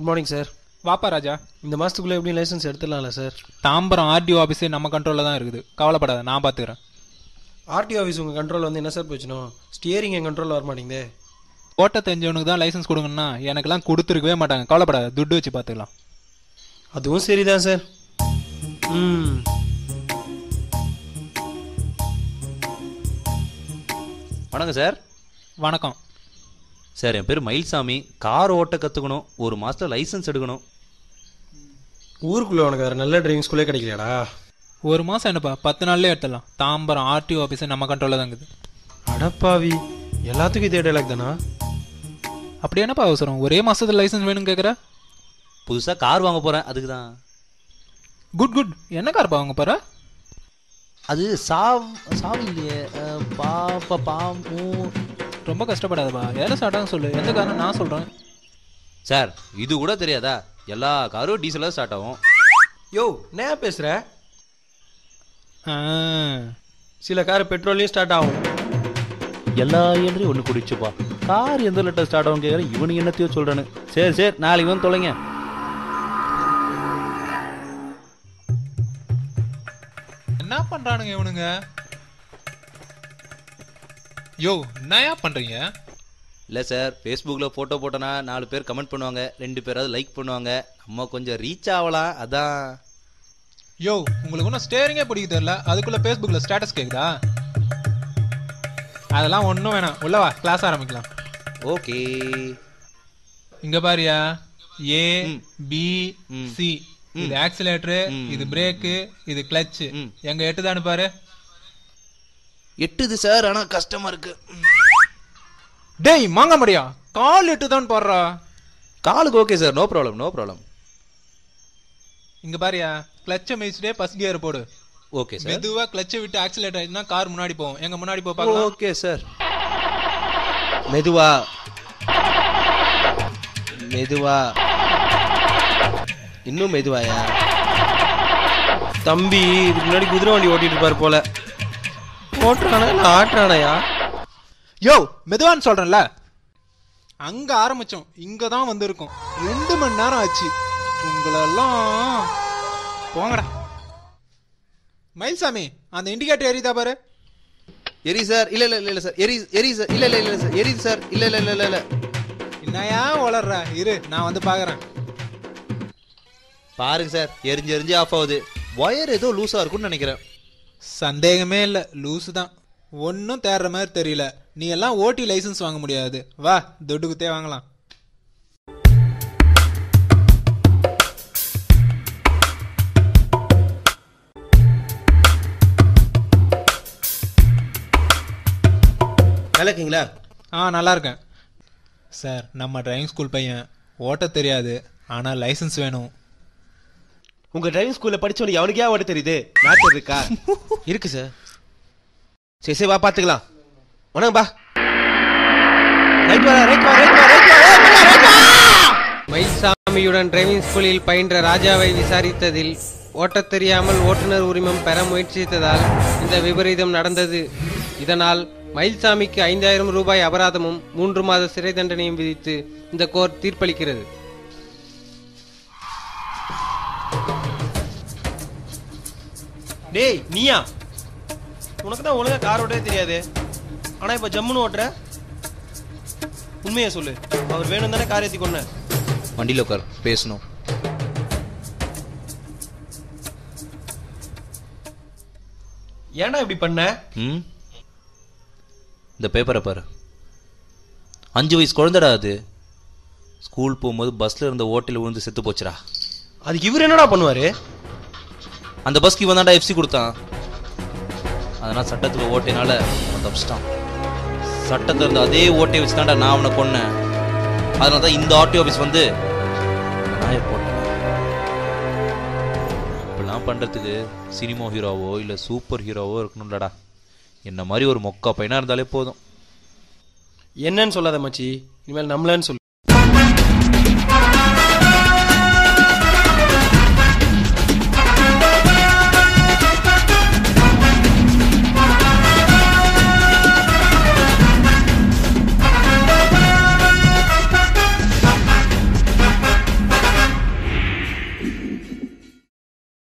Good morning sir வாப்பா ராஜா இந்த மாதத்துக்குள்ளே எப்படி லைசன்ஸ் எடுத்துடலாம்ல சார் தாம்பரம் ஆர்டிஓ ஆஃபீஸே நம்ம கண்ட்ரோலில் தான் இருக்குது கவலைப்படாத நான் பார்த்துக்கிறேன் ஆர்டி ஆஃபீஸ் உங்கள் கண்ட்ரோல் வந்து என்ன சார் போச்சுனோம் ஸ்டியரிங் என் கண்ட்ரோலில் வர மாட்டேங்குதே ஓட்ட தெரிஞ்சவனுக்கு தான் லைசன்ஸ் கொடுங்கன்னா எனக்கெல்லாம் கொடுத்துருக்கவே மாட்டாங்க கவலைப்படாத துட்டு வச்சு பார்த்துக்கலாம் அதுவும் சரிதான் சார் ம் வணக்கம் சார் வணக்கம் சார் என் பேர் மயில்சாமி கார் ஓட்ட கற்றுக்கணும் ஒரு மாதத்தில் லைசன்ஸ் எடுக்கணும் ஊருக்குள்ளே உனக்கு வேறு நல்ல டிரைவிங் ஸ்கூலே கிடைக்கலையாடா ஒரு மாதம் என்னப்பா பத்து நாள்லயே எடுத்துடலாம் தாம்பரம் ஆர்டிஓ ஆஃபீஸே நம்ம கண்ட்ரோலில் தான் இருக்குது அடப்பாவி எல்லாத்துக்கும் இதே டைலாக் தானா அப்படி என்னப்பா அவசரம் ஒரே மாசத்துல லைசன்ஸ் வேணும்னு கேட்குற புதுசாக கார் வாங்க போகிறேன் அதுக்கு தான் குட் குட் என்ன கார்ப்பா வாங்க போற அது சாவ் சாவு இல்லையே அஹ், பா பா பா மூ ரொம்ப கஷ்டப்படாதப்பா எதில் ஸ்டார்ட் சொல்லு எந்த காரணம் நான் சொல்கிறேன் சார் இது கூட தெரியாதா எல்லா காரும் டீசலாக ஸ்டார்ட் ஆகும் யோ என்ன பேசுகிற சில கார் பெட்ரோல்லையும் ஸ்டார்ட் ஆகும் எல்லா என்றையும் ஒன்று குடிச்சுப்பா கார் எந்த லிட்டர் ஸ்டார்ட் ஆகும் கேட்குறேன் இவனுக்கு என்னத்தையோ சொல்கிறானு சரி சரி நாளைக்கு வந்து தொலைங்க என்ன பண்றானுங்க இவனுங்க யோ என்னயா பண்றீங்க இல்லை சார் ஃபேஸ்புக்கில் ஃபோட்டோ போட்டோன்னா நாலு பேர் கமெண்ட் பண்ணுவாங்க ரெண்டு பேராவது லைக் பண்ணுவாங்க நம்ம கொஞ்சம் ரீச் ஆகலாம் அதான் யோ உங்களுக்கு ஒன்றும் ஸ்டேரிங்கே பிடிக்க தெரியல அதுக்குள்ள ஃபேஸ்புக்கில் ஸ்டேட்டஸ் கேக்குதா அதெல்லாம் ஒன்றும் வேணாம் உள்ளவா கிளாஸ் ஆரம்பிக்கலாம் ஓகே இங்க பாரியா ஏ ம். பி ம். சி இது ஆக்சிலேட்டரு ம். இது பிரேக்கு இது கிளட்ச் ம். எங்க எட்டுதானு பாரு எட்டுது சார் ஆனால் கஷ்டமாக இருக்குது டேய் மாங்க முடியா கால் எட்டுதான் பாடுறா காலுக்கு okay sir no problem no problem இங்க பாரியா கிளட்சை மிதிச்சுட்டே பஸ் கியர் போடு ஓகே சார் மெதுவா கிளட்சை விட்டு ஆக்சிலேட் ஆயிடுச்சுன்னா கார் முன்னாடி போகும் எங்க முன்னாடி போ பார்க்கலாம் ஓகே சார் மெதுவா மெதுவா இன்னும் மெதுவாயா தம்பி இதுக்கு முன்னாடி குதிரை வண்டி ஓட்டிட்டு இருப்பாரு போல ஓட்டுறானா இல்லை ஆட்டுறானையா யோ மெதுவான்னு சொல்றேன்ல அங்க ஆரம்பிச்சோம் இங்க தான் வந்திருக்கோம் ரெண்டு மணி நேரம் ஆச்சு உங்களெல்லாம் போங்கடா மயில்சாமி அந்த இண்டிகேட்டர் எரியுதா பாரு எரி சார் இல்ல இல்ல இல்ல இல்ல சார் எரி எரி சார் இல்ல இல்ல இல்ல சார் எரி சார் இல்ல இல்ல இல்ல இல்ல இல்ல என்னையா வளர்ற இரு நான் வந்து பாக்குறேன் பாருங்க சார் எரிஞ்சு எரிஞ்சு ஆஃப் ஆகுது ஒயர் ஏதோ லூஸா இருக்கும்னு நினைக்கிறேன் சந்தேகமே இல்ல லூசு தான் ஒன்றும் தேடுற மாதிரி தெரியல நீ எல்லாம் ஓட்டி லைசன்ஸ் வாங்க முடியாது வா துட்டு குத்தே வாங்கலாம் நல்லா இருக்கீங்களா ஆ நல்லா இருக்கேன் சார் நம்ம டிரைவிங் ஸ்கூல் பையன் ஓட்ட தெரியாது ஆனால் லைசன்ஸ் வேணும் உங்க டிரைவிங் ஸ்கூல்ல படிச்சவனுக்கு எவனுக்கே ஓட்ட தெரியுது மேட்டர் இருக்கா இருக்கு சார் சரி சரி வா பாத்துக்கலாம் வணக்கம் பா ரைட் வா ரைட் வா ரைட் வா ரைட் வா ரைட் வா மயில்சாமியுடன் டிரைவிங் ஸ்கூலில் பயின்ற ராஜாவை விசாரித்ததில் ஓட்டத் தெரியாமல் ஓட்டுநர் உரிமம் பெற முயற்சித்ததால் இந்த விபரீதம் நடந்தது இதனால் மயில்சாமிக்கு ஐந்தாயிரம் ரூபாய் அபராதமும் மூன்று மாத சிறை தண்டனையும் விதித்து இந்த கோர்ட் தீர்ப்பளிக்கிறது டேய் நீயா உனக்கு தான் ஒழுங்கா கார் ஓட்டவே தெரியாது ஆனா இப்ப ஜம்முன்னு ஓட்டுற உண்மையை சொல்லு அவர் வேணும் தானே கார் ஏத்தி கொன்ன வண்டியில் உட்கார் பேசணும் ஏன்டா இப்படி பண்ண ம் இந்த பேப்பரை பாரு அஞ்சு வயசு குழந்தைடா அது ஸ்கூல் போகும்போது பஸ்ல இருந்த ஓட்டில் விழுந்து செத்து போச்சுடா அதுக்கு இவர் என்னடா பண்ணுவாரு அந்த பஸ்க்கு இவன் தான்டா எஃப்சி கொடுத்தான் அதனால் சட்டத்துக்கு ஓட்டினால அவன் தப்பிச்சிட்டான் சட்டத்தில் இருந்த அதே ஓட்டை வச்சு தான்டா நான் அவனை கொன்னேன் அதனால தான் இந்த ஆர்டி ஆஃபீஸ் வந்து நாயை போட்டேன் இப்படிலாம் பண்ணுறதுக்கு சினிமா ஹீரோவோ இல்லை சூப்பர் ஹீரோவோ இருக்கணும்லடா என்ன மாதிரி ஒரு மொக்கா பையனாக இருந்தாலே போதும் என்னன்னு சொல்லாத மச்சி இனிமேல் நம்மளன்னு சொல்லு